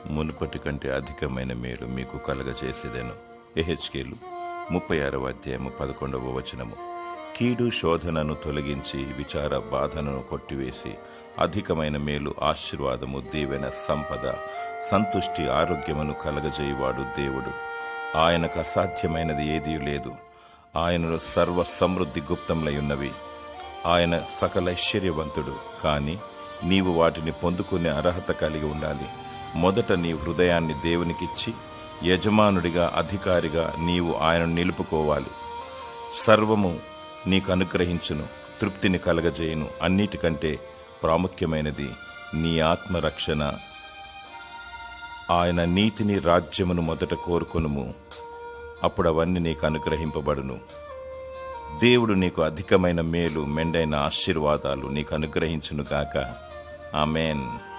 మునుపటి కంటే అధికమైన మేలు మీకు కలగజేసేదెను ఎహెచ్కేలు ముప్పై ఆరవ అధ్యాయము పదకొండవ వచనము కీడు శోధనను తొలగించి విచార బాధను కొట్టివేసి అధికమైన మేలు ఆశీర్వాదము దీవెన సంపద సంతుష్టి ఆరోగ్యమును కలగజేయువాడు దేవుడు ఆయనకు అసాధ్యమైనది ఏదీ లేదు ఆయనలో సర్వ సమృద్ధి గుప్తములై ఉన్నవి ఆయన సకల ఐశ్వర్యవంతుడు కానీ నీవు వాటిని పొందుకునే అర్హత కలిగి ఉండాలి మొదట నీ హృదయాన్ని దేవునికిచ్చి యజమానుడిగా అధికారిగా నీవు ఆయనను నిలుపుకోవాలి సర్వము నీకు అనుగ్రహించును తృప్తిని కలగజేయును అన్నిటికంటే ప్రాముఖ్యమైనది నీ ఆత్మరక్షణ ఆయన నీతిని రాజ్యమును మొదట కోరుకొనుము అప్పుడు అవన్నీ నీకు అనుగ్రహింపబడును దేవుడు నీకు అధికమైన మేలు మెండైన ఆశీర్వాదాలు నీకు అనుగ్రహించును గాక ఆమెన్